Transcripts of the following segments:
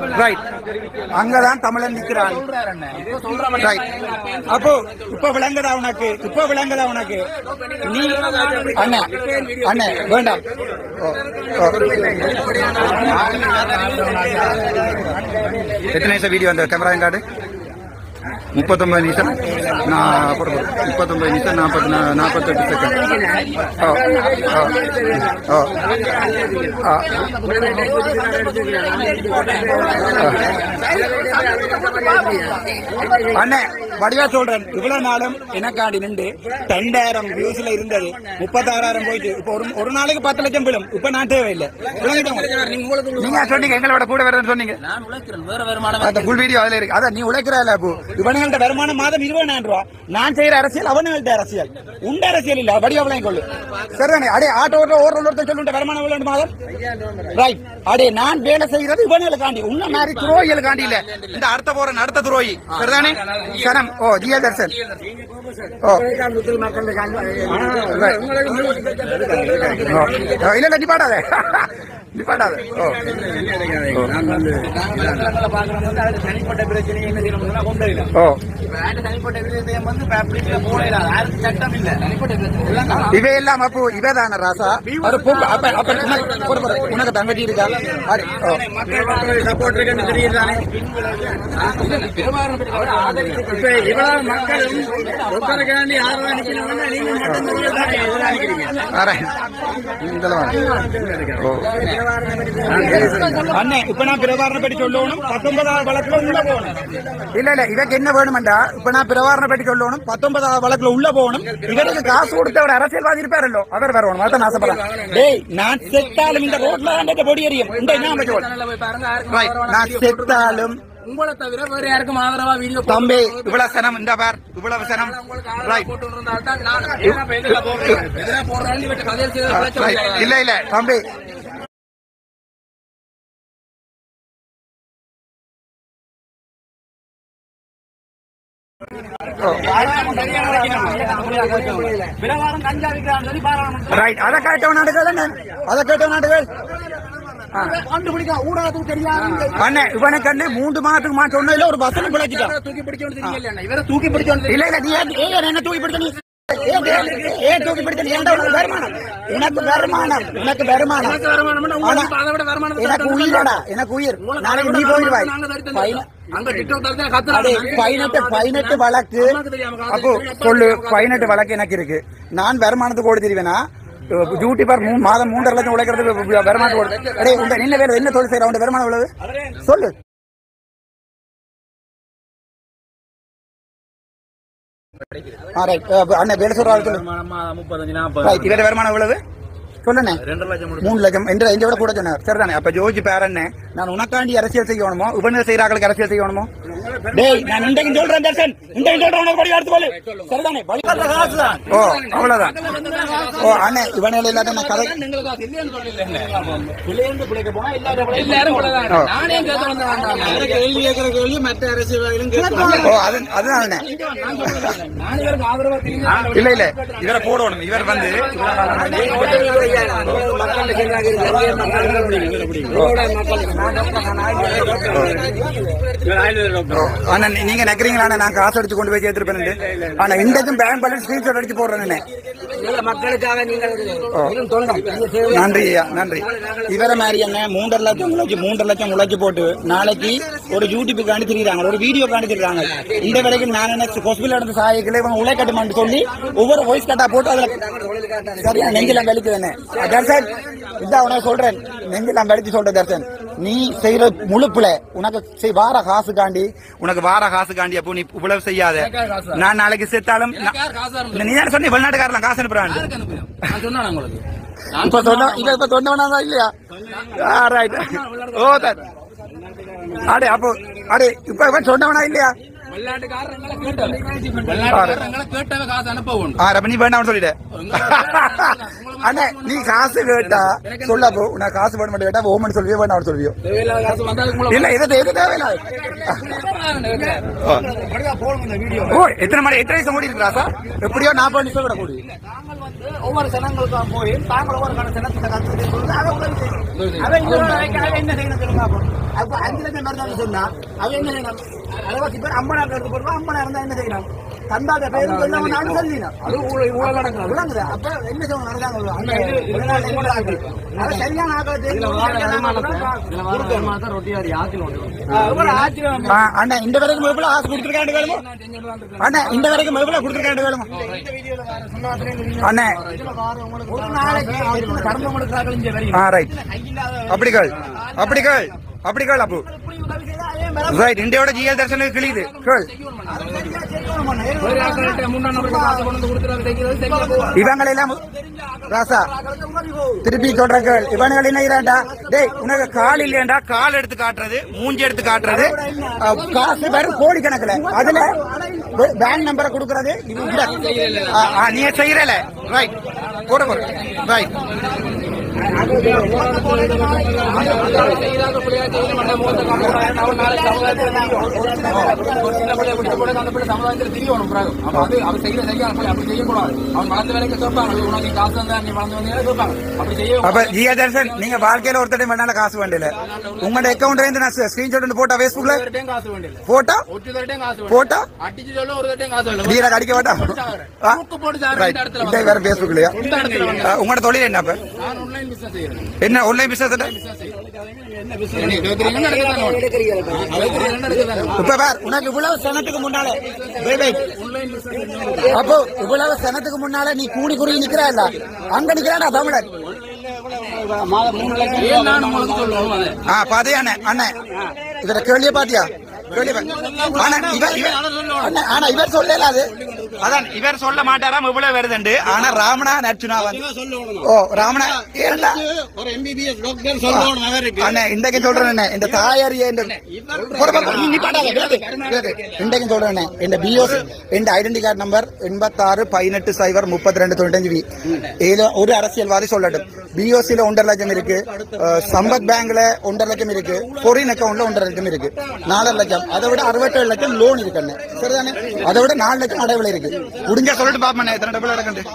Right அங்கதான் தமிழன் நிக்கிறான் ரைட் அப்போ இப்ப விளங்குதா உனக்கு இப்ப விளங்குதா உனக்கு நீ அண்ணா அண்ணா வேண்டாம் ஓ, ஓ. எத்தனை நிமிஷம் வீடியோ அந்த கேமரா கார்டு முப்பத்தொன்பது நிமிஷம் நான் அப்புறம் முப்பத்தொன்பது நிமிஷம் நாற்பத்தி நாற்பத்தெட்டு செகண்ட் ஓ ஓ ஓ ஆ அண்ணே வடிவா சொல்றேன் இவ்வளவு நாளும் எனக்காண்டி நின்று ரெண்டாயிரம் வியூஸ்ல இருந்தது முப்பத்தாறாயிரம் போயிட்டு இப்ப ஒரு ஒரு நாளைக்கு பத்து லட்சம் விழும் இப்ப நான் தேவையில்லை விளங்கிட்டோம் நீங்க சொன்னீங்க எங்களோட கூட வரேன்னு சொன்னீங்க நான் உழைக்கிறேன் வேற வருமானம் அந்த ஃபுல் வீடியோ அதுல இருக்கு அதான் நீ உழைக்கிறாள் அப்போ இவனுங்கள்ட்ட வருமானம் மாதம் இருபதாயிரம் ரூபா நான் செய்யற அரசியல் அவனுங்கள்ட்ட அரசியல் உண்ட அரசியல் இல்ல வடிவா விளங்கி கொள்ளு சரிதானே அடே ஆட்டோ ஓட்டுற ஓடுற ஒருத்தர் சொல்லுண்ட வருமானம் எவ்வளவு மாதம் ரைட் அடே நான் வேலை செய்யறது இவனுங்களுக்காண்டி உன்ன மாதிரி துரோகிகளுக்காண்டி இல்ல இந்த அடுத்த போற அடுத்த துரோகி சரிதானே சனம் ஓ ஜியா தர்சன் ஓ right. ஓ, இல்ல இல்ல நீ பாடாத நீ பாடாத ஓ தனிப்பட்ட பிரச்சனை என்ன செய்யணும் கொண்டு வரலாம் ஓ இப்ப யார்கிட்ட தனிப்பட்ட விஷயம் வந்து பப்ளிக்ல போடல யாருக்கு சட்டம் இல்ல தனிப்பட்ட பிரச்சனை எல்லாம் இவ எல்லாம் அப்போ இவதான ராசா ஒரு பொம்பு அப்ப அப்ப உனக்கு பொறு, பொறு, உனக்கு தங்கச்சி இருக்கா அடி, ஓ. சப்போர்ட் இருக்குன்னு தெரியுதானே இப்ப இவ்வளவு மக்களும் ஒருத்தருக்காண்டி ஆர்வம் நிக்கணும்னா நீங்க மட்டும் நிக்கிறீங்க alright. இந்தல வா. ஓ. அண்ணே இப்ப நான் பிரபாரண பற்றி சொல்லணும் பத்தொன்பதாவது வழக்குல உள்ள போகணும் இல்ல இல்ல இவக்கு என்ன வேணுமெண்டா இப்ப நான் பிரபாரண பற்றி சொல்லணும் பத்தொன்பதாவது வழக்குல உள்ள போகணும் இவருக்கு காசு கொடுத்த ஒரு அரசியல்வாதி இருப்பாரല്ലോ அவர் வரணும் அதான் ஆசைப்படுறேன் டேய் நான் செத்தாலும் இந்த ரோட்ல அந்த பொடி எரியும் இந்த என்ன வச்சுக்கோ போய் பாருங்க யாருக்கும் Right. நான் செத்தாலும் உங்களை தவிர வேற யாருக்கும் ஆதரவா வீடியோ தம்பி இவ்வளவு சனம் இந்த பார் இவ்வளவு சனம் ரைட் போட்டு இருந்தால்தான் நான் எதிரா எதிரா போடுறேன் எதிரா போடுறேன் இவற்றை கதையை செய்து பிரச்சனை ரைட் இல்லை. இல்ல இல்ல தம்பி பிரகாரம் கஞ்சா விற்கிறான்னு சொல்லி பாராளுமன்ற ரைட் அதை கேட்டவன் நாடுகள் என்ன அதை கேட்டவன் நாடுகள் கண்டுபிடிக்க ஊடாது தெரியாது அண்ணே இவனுக்கு அண்ணே மூன்று மாதத்துக்கு மா சொன்னதுல ஒரு வசனம் பிழைச்சிட்டான் தூக்கி பிடிச்சோன்னு தெரியல இவரை தூக்கி பிடிச்சோன்னு இல்ல இல்ல நீ ஏன் ஏன் என்ன தூக்கி பிடிச்ச நீ ஏன் ஏன் ஏன் தூக்கி பிடிச்ச நீ ஏன்டா உனக்கு வருமானம் உனக்கு வருமானம் உனக்கு வருமானம் எனக்கு வருமானம்னா உங்களுக்கு ஆனா, அதை விட வருமானம் எனக்கு உயிரடா எனக்கு உயிர் நாளைக்கு நீ போயிடுவாய் பையன- அங்க டிக்டாக் தரத்தை அடே கத்துறாங்க பதினெட்டு பதினெட்டு வழக்கு அப்போ சொல்லு பதினெட்டு வழக்கு எனக்கு இருக்கு நான் வருமானத்துக்கு ஓடி தெரிவேனா டியூட்டி பார் மூணு மாதம் மூன்றரை லட்சம் உழைக்கிறதுக்கு வருமானத்துக்கு ஓடு அடே உங்க நின்ன வேலை என்ன தொழில் செய்யற உங்க வருமானம் எவ்வளவு சொல்லு ஆ ரைட் அண்ணன் வேலை சொல்ற ஆள் சொல்லு முப்பத்தஞ்சு நாற்பது ரைட் இவர வருமானம் எவ்வளவு சொல்லுண்ணே ரெண்டு லட்சம் மூணு லட்சம் என்ற எந்த விட கூட சொன்னார் சரிதானே அப்ப ஜோஜி பேரண்ணே நான் உனக்காண்டி அரசியல் செய்யணுமோ உபநிலை செய்யறாங்களுக்கு அரசியல் செய்யணுமோ டேய் நான் இன்றைக்கு சொல்றேன் தர்சன் இன்றைக்கு சொல்றேன் உனக்கு படி அடுத்து போல சரிதானே வழி ஓ அவ்வளவுதான் ஓ அண்ணே இவனையில இல்லாத நான் கதை எல்லாரும் ஓ. நானே கேட்க வந்தேன் கேள்வி கேட்கிற கேள்வி மற்ற அரசியல்வாதிகளும் ஓ அது அதுதான் அண்ணே நான் இவருக்கு ஆதரவா தெரியும் இல்ல இல்ல இவரை போடணும் இவர் வந்து ஓ, அண்ணா நீ- நீங்க நினைக்கிறீங்களா அண்ணா, நான் காசு அடிச்சு கொண்டு போய் சேர்த்திருப்பேன் ஆனா இன்றைக்கும் பேங்க் பேலன்ஸ் ஸ்கிரீன்ஷாட் அடிச்சு போடுறேன் மக்களுக்காக நீங்கள் ஓ. நன்றி ஐயா நன்றி இவரை மாதிரி என்ன மூன்றரை லட்சம் உழைச்சி மூன்றரை லட்சம் உழைச்சி போட்டு நாளைக்கு ஒரு யூடியூப் காண்டி திரிகிறாங்க ஒரு வீடியோ காண்டி திரிகிறாங்க இந்த வரைக்கும் நான் என்ன ஹாஸ்பிட்டல் நடந்த சாயக்கில் இவங்க உலை கட்டுமான்னு சொல்லி ஒவ்வொரு வாய்ஸ் கட்டா போட்டு அதுல சரியா நெஞ்செல்லாம் வலிக்குது என்ன தர்சன் இதான் உனக்கு சொல்றேன் நெஞ்செல்லாம் வலிச்சு சொல்றேன் தர்சன் நீ செய்யற முழுப்புல உனக்கு செய்- வார காசுக்காண்டி உனக்கு வார காசுக்காண்டி அப்போ நீ இவ்வளவு செய்யாத நான் நாளைக்கு செத்தாலும் நான்- இல்ல, நீ தானே சொன்ன வெளிநாட்டுக்காரலாம் காசு அனுப்புறான் நான் சொன்னேன் உங்களுக்கு இப்ப சொன்ன இப்ப இப்ப சொன்னவனா இல்லையா ஆ ரைட் ஓ தட் அடே அப்போ அடே இப்ப இப்ப சொன்னவனா இல்லையா வெள்ளாட்டுக்காரங்களை கேட்டவன் வெள்ளாட்டுக்காரங்களை கேட்டவன் காசு அனுப்பவும் ஆ ரப்ப நீ வேண்டாம் சொல்லிட்ட அண்ணே நீ காசு கேட்டா சொல்ல போ உனக்கு காசு வேணும் மட்டும் கேட்டா ஓமன் சொல்வியோ வேண்டாம் சொல்வியோ தேவையில்லாத காசு வந்தா அதுக்கு மூலம் இல்ல இது எது தேவையில்ல ஓ. ஓ எத்தனை மணி எத்தனை வயசு மூடி இருக்கா சார் எப்படியோ நாற்பது நிமிஷம் விட கூடி நாங்கள் வந்து ஒவ்வொரு சனங்களுக்கும் போய் தாங்கள் ஒவ்வொரு கணக்கு சனத்தை கற்றுக்கிட்டு அதை உதவி செய்யணும் அதை இங்க வைக்க- அதை என்ன செய்யணும் சொல்லுங்க அப்போ அப்ப அஞ்சு லட்சம் பேர் தான் சொன்னா அவன் என்ன செய்யணும் அறுபத்தி பேர் ஐம்பதாயிரம் எடுத்து போடுவா ஐம்பதாயிரம் இருந்தா என்ன செய்யணும் தந்தாத பேரும் சொல்லாம நானும் சொல்லினோம் அது ஊழல் ஊழல் நடக்கும் விளங்குது அப்ப என்ன செய்யணும் நடந்தாங்க அந்த வெளிநாட்டுல இருந்து ஆட்கள். அது சரியான ஆட்களை இதுல தெரிஞ்சு வர சரியான வருமானத்தை ஆட்களை இதுல வர வருமானத்தை ரொட்டியார் யாக்கில் ஒன்று எவ்வளவு ஆச்சரியம் அண்ணா இந்த வரைக்கும் எவ்வளவு ஆசை கொடுத்துருக்காண்டு வேணுமோ அண்ணா இந்த வரைக்கும் எவ்வளவு கொடுத்துருக்காண்டு வேணுமோ அண்ணா ஒரு நாளைக்கு எத்தனை கர்மம் எடுக்கிறார்கள் இங்க வரையும் ஆ ரைட் அப்படிகள் அப்படிகள் அப்படிகள் அப்பு ரைட் இந்தியாவோட ஜிஎல் தர்ஷனுக்கு கிளியுது கேள் ஒரு ஆட்கள்கிட்ட முன்னாள் நபருக்கு காசு கொண்டு வந்து கொடுத்துறாரு தைக்கிறது தைக்கல போவார் இவங்களெல்லாம் ராசா திருப்பி சொல்ற கேள் இவனுகள் என்ன செய்றான்டா? டேய் உனக்கு கால் இல்லையாண்டா கால் எடுத்து காட்டுறது மூஞ்சி எடுத்து காட்டுறது அஹ், காசு வெறும் கோடி கணக்குல அதுல பேங்க் நம்பரை கொடுக்கறது இது இல்ல. ஆ, ஆ, நீ செய்யறல ரைட் போட போற ரைட் செய்யறாங்க பிள்ளையா செய்யல மண்ட முகத்தை காட்டுறாங்க அவன் நாளைக்கு சமுதாயத்தில் ஒரு சின்ன பிள்ளைய விட்டு போட அந்த பிள்ளை சமுதாயத்தில் திரிய வரும் பிறகு அப்ப அது அவர் செய்யல செய்ய அப்படி செய்யக்கூடாது அவன் வளர்ந்த வேலைக்கு கேட்பாங்க உனக்கு காசு வந்தா நீ வளர்ந்து வந்தீங்கன்னா கேட்பாங்க அப்படி செய்ய அப்ப ஜியா தர்ஷன் நீங்க வாழ்க்கையில ஒருத்தர் வேணால காசு வேண்டியல உங்களோட அக்கௌண்ட்ல இருந்து நான் ஸ்கிரீன்ஷாட் போட்டா பேஸ்புக்ல ஒருத்தரையும் காசு வேண்டியது போட்டா ஒட்டு தரட்டையும் காசு வேண்டியது போட்டா அடிச்சு சொல்ல ஒரு தரட்டையும் காசு நீ வேண்டியது எனக்கு அடிக்க வேண்டாம் ஆ? தூக்கு போட்டு சார் ரைட் இந்த இடத்துல இந்த வந்து வேற பேஸ்புக்லயா இந்த இடத்துல வந்து ஆ, உங்களோட தொழில் என்ன அப்ப நான் ஆன்லைன் பிசினஸ் செய்யறேன் என்ன ஆன்லைன் பிசினஸ் என்ன நடக்குது நடக்குது இப்ப பார் உனக்கு இவ்வளவு சனத்துக்கு முன்னால wait, wait. அப்போ இவ்வளவு சனத்துக்கு முன்னால நீ கூடி குறுகி நிக்கிறா இல்ல அங்க நிக்கிறாடா தமிழன் ஏன் நான் உங்களுக்கு சொல்லுவோம் அதை ஆ பாத்தியா அண்ணன் இதுல கேள்விய பாத்தியா கேள்வி ஆனா இவர் இவர் அண்ணன், ஆனா இவர் சொல்லல அது அதான் இவர் சொல்ல மாட்டாராம் இவ்வளவு வருதுண்டு ஆனா ராமனா நச்சுனா வந்து ஓ ராமனா ஏன்டா ஒரு எம்பிபிஎஸ் டாக்டர் சொல்லணும் அவருக்கு அண்ணே இன்றைக்கு சொல்றேன் அண்ணே, இந்த தாயாரிய இந்த போட, போட, போட, நீ பாட்டாத, கேளு, கேளு. இன்றைக்கு சொல்றேன் அண்ணே, இந்த பிஓசி இந்த ஐடென்டி கார்டு நம்பர் எண்பத்தாறு பதினெட்டு சைபர் முப்பத்தி ரெண்டு தொண்ணூத்தஞ்சு வி இதுல ஒரு அரசியல்வாதி சொல்லட்டும் பிஓசியில ஒன்றரை லட்சம் இருக்கு அஹ், சம்பத் பேங்க்ல ஒன்றரை லட்சம் இருக்கு பொரின் அக்கௌண்ட்ல ஒன்றரை லட்சம் இருக்கு நாலரை லட்சம் அதை விட அறுபத்தேழு லட்சம் லோன் இருக்கு அண்ணே சரிதானே அதை விட நாலு லட்சம் அடைவில் இருக்கு முடிஞ்சா சொல்லிட்டு பாப்பண்ணே எத்தனை டபுள் நடக்குது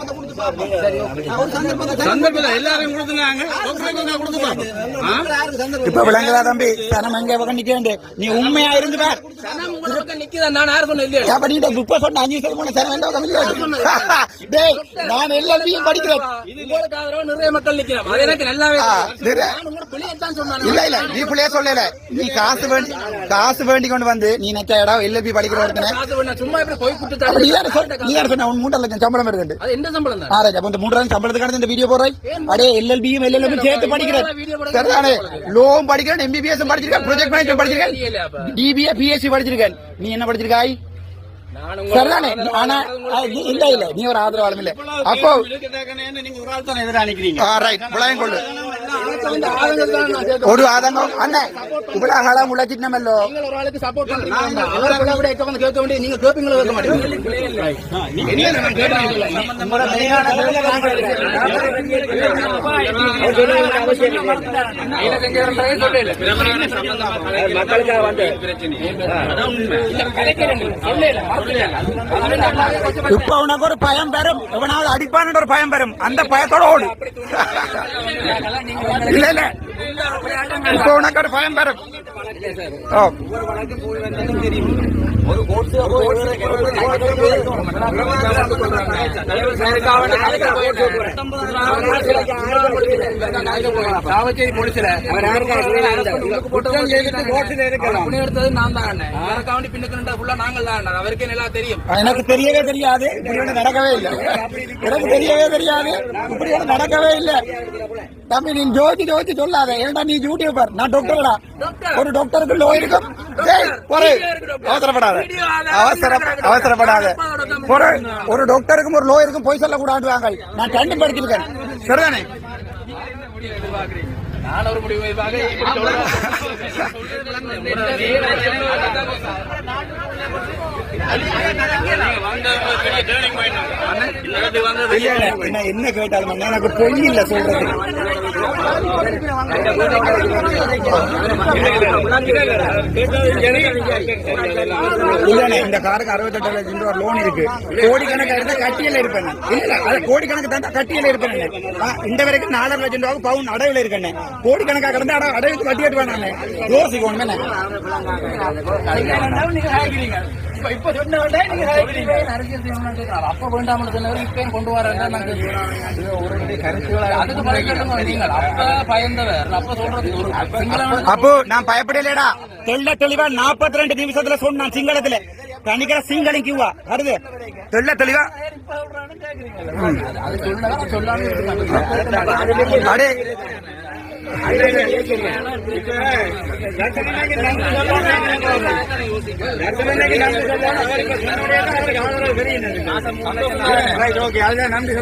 சந்தர்ப்பம் எல்லாரும் கொடுத்துனாங்க கொடுத்து பார்ப்போம் இப்ப விளங்குதா தம்பி சனம் எங்க பக்கம் நிக்க நீ உண்மையா இருந்து பார் நிக்குதான் நான் யார் சொன்ன இல்லையா அப்ப நீ இப்ப சொன்ன அஞ்சு வருஷம் போன சனம் எந்த பக்கம் நிக்க டேய் நான் எல்எல்பியும் படிக்கிறேன் உங்களுக்கு ஆதரவா நிறைய மக்கள் நிக்கிறாங்க அது எனக்கு நல்லாவே ஆ, நிறை. நான் உங்களை பிள்ளையத்தான் சொன்னேன் இல்ல இல்ல நீ பிள்ளைய சொல்லல நீ காசு வேண்டி காசு வேண்டி கொண்டு வந்து நீ நெச்ச இடம் எல்எல்பி படிக்கிற ஒருத்தனை காசு வேணா சும்மா இப்படி போய் அப்ப கொடுத்துட்டாரு நீ யாரு சொன்ன நீ யாரு சொன்ன உன் மூன்றரை லட்சம் சம்பளம் இருக்குது அது என்ன சம்பளம் தான் ஆராய்ச்சி அப்ப இந்த மூன்றாயிரம் சம்பளத்துக்கான இந்த வீடியோ போடுறாய் அடே எல்எல்பியும் எல்எல்பியும் சேர்த்து படிக்கிறேன் சரிதானே லோவும் படிக்கிறேன் எம்பிபிஎஸ் படிச்சிருக்கேன் ப்ரொஜெக்ட் மேனேஜ்மெண்ட் படிச்சிருக்கேன் டிபிஏ பிஎஸ்சி படிச்சிருக்கேன் நீ என்ன படிச்சிருக்காய் நான் சரிதானே ஆனா அஹ், நீ- இல்ல இல்ல நீ ஒரு ஆதரவாளம் இல்ல அப்போ நீங்க ஒரு ஆள் தான் எதிராக நிக்கிறீங்க ரைட் விளையம் கொள்ளு இந்த ஆளுங்கள் தான் நான் சேர்த்து- ஒரு ஆதங்கம் அண்ணன் இவ்வளவு காலம் உழைச்சிட்டமல்லோ நீங்கள் ஒரு ஆளுக்கு சப்போர்ட் பண்றீங்க அவரை விட விட எக்க வந்து கேட்க வேண்டிய நீங்க கேட்பீங்களோ கேட்க மாட்டீங்க நீங்க என்ன நான் கேட்கறேன் மக்களுக்காக வந்து இப்ப உனக்கு ஒரு பயம் பெறும் இவனாவது அடிப்பான்னு ஒரு பயம் பெறும் அந்த பயத்தோட ஓடு இல்ல இல்ல இப்ப உனக்கு ஒரு பயம் பெறும் ஓ சாவச்சேரி போலீஸ்ல குற்றம் செய்துட்டு கோர்ட்டில் இருக்கலாம் புண்ணி எடுத்தது நான் தான் அண்ணன் யாருக்கா வேண்டி பின்னுக்கு நின்றா ஃபுல்லா நாங்கள் தான் அண்ணன் அவருக்கே நல்லா தெரியும் எனக்கு தெரியவே தெரியாது இப்படி ஒண்ணு நடக்கவே இல்லை எனக்கு தெரியவே தெரியாது இப்படி ஒண்ணு நடக்கவே இல்லை தம்பி நீ ஜோதி ஜோதி சொல்லாத ஏன்டா நீ யூடியூபர் நான் டாக்டர்டா ஒரு டாக்டருக்கு லோ இருக்கும் டேய், ஒரு அவசரப்படாத அவசர அவசரப்படாத ஒரு ஒரு டாக்டருக்கும் ஒரு லோ இருக்கும் போய் சொல்லக்கூடாது வாங்க நான் ரெண்டு படிச்சிருக்கேன் சரிதானே நான் ஒரு முடிவு வைப்பாக இப்படி சொல்றேன். இல்ல, இல்ல, என்ன என்ன கேட்டாலும் எனக்கு பொய் இல்ல சொல்றது இல்லண்ணே இந்த காருக்கு அறுபத்தெட்டு லட்சம் ரூபாய் லோன் இருக்கு கோடிக்கணக்கு இருந்தா கட்டியில இருப்பேன் நான். இல்ல இல்ல அது கோடிக்கணக்கு தான் கட்டியில இருப்பேன் நான். ஆ, இந்த வரைக்கும் நாலரை லட்சம் ரூபாய் பவுன் அடவில் இருக்கேன் கோடிக்கணக்காக இருந்தா அட- அடவுக்கு கட்டி எடுப்பேன் நான் யோசிக்கணும் என்ன இப்ப இப்ப சொன்ன உடனே நீங்க கேக்குறீங்க. அரசியல் செய்யணும்னு கேக்குறாரு. அப்ப வேண்டாம்னு சொன்னவர் இப்பயும் கொண்டு வரேன்னா நாங்க அதுக்கு பிறகு கேட்டுங்க நீங்கள். அப்ப பயந்தவர் அப்ப சொல்றது ஒரு சிங்களவன் அப்போ நான் பயப்படலடா தெள்ள தெளிவா நாற்பத்தி ரெண்டு நிமிஷத்துல சொன்னான் சிங்களத்துல தனிக்கிற சிங்களம் கியூவா வருது தெள்ள தெளிவா அது சொன்னவர் சொல்லாம இருக்காங்க. அடே நன்றி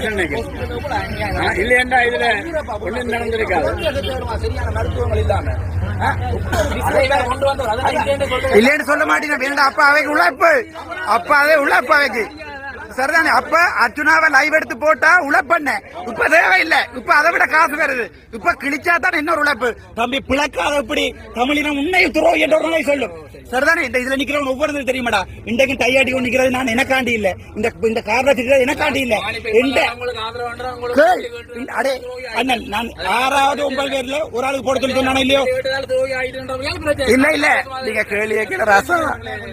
இல்லையா இதுல ஒண்ணும் நடந்திருக்காது சரியான மருத்துவங்கள் இல்லாம ஆ, விசிறையில கொண்டு வந்தவர் அதான் இல்லைன்னு சொல்றது. இல்லைன்னு சொல்ல மாட்டீங்க வேண்டாம் அப்ப அவைக்கு உழைப்பு அப்ப அதே உழைப்பு அவைக்கு சரிதானே அப்ப அர்ச்சுனாவை லைவ் எடுத்து போட்டா உழைப்பண்ண இப்ப தேவையில்லை இப்ப அதை விட காசு வருது இப்ப கிழிச்சா தான் இன்னொரு உழைப்பு தம்பி பிளக்காத எப்படி தமிழினம் உன்னை துறோ என்ற ஒரு நாளை சொல்லும் சரிதானே இந்த இதுல நிக்கிறவன் ஒவ்வொரு தெரியுமாடா இன்றைக்கு டையாடி கொண்டு நிக்கிறது நான் எனக்காண்டி இல்ல இந்த இந்த காரணம் நிக்கிறது எனக்காண்டி இல்ல எந்த உங்களுக்கு ஆதரவாண்டா உங்களுக்கு கேள், இந்த- அடே அண்ணன் நான் ஆறாவது ஒன்பது பேர்ல ஒரு ஆளுக்கு போட சொல்லி சொன்னானே இல்லையோ கேட்டதால துரோகி ஆயிட்டுன்றவங்க பிரச்சனை இல்ல இல்ல நீங்க கேள்வி கேட்கிற ரசம்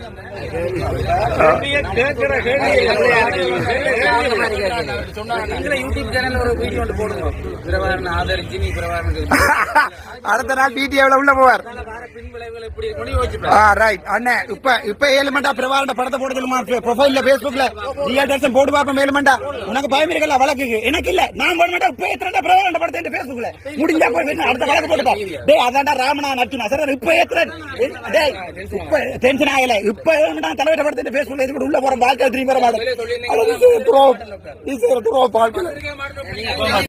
சொன்னாங்க யூடியூப் சேனல்ல ஒரு வீடியோ ஒன்று போடுங்க பிரபாகரன் ஆதரிச்சு நீ பிரபாகரன் அடுத்த நாள் பிடிஏவில் உள்ள போவார் பின் விளைவுகள் எப்படி கொண்டு யோசிச்சு ஆ ரைட் அண்ணே இப்ப இப்ப ஏழுமண்டா பிரபாகரன் படத்தை போட சொல்லுமா ப்ரொஃபைல்ல பேஸ்புக்ல ரியல் தர்சன் போட்டு பாப்போம் ஏழுமண்டா உனக்கு பயம் இருக்கல வழக்குக்கு எனக்கு இல்ல நான் போட மாட்டேன் இப்ப ஏத்துறேன் பிரபாகரன் படத்தை என் பேஸ்புக்ல முடிஞ்சா போய் வேணும், அடுத்த வழக்கு போட்டுப்பா டேய் அதான்டா ராமனா நட்டுனா சரி இப்ப ஏத்துறேன் டேய் இப்ப டென்ஷன் ஆகல இப்ப ஏழுமண்டா தலைவர படத்தை என் பேஸ்புக்ல எதுக்கு உள்ள போற வாழ்க்கை திரும்பி வர மாட்டேன் த்ரோ த்ரோ வாழ்க்கை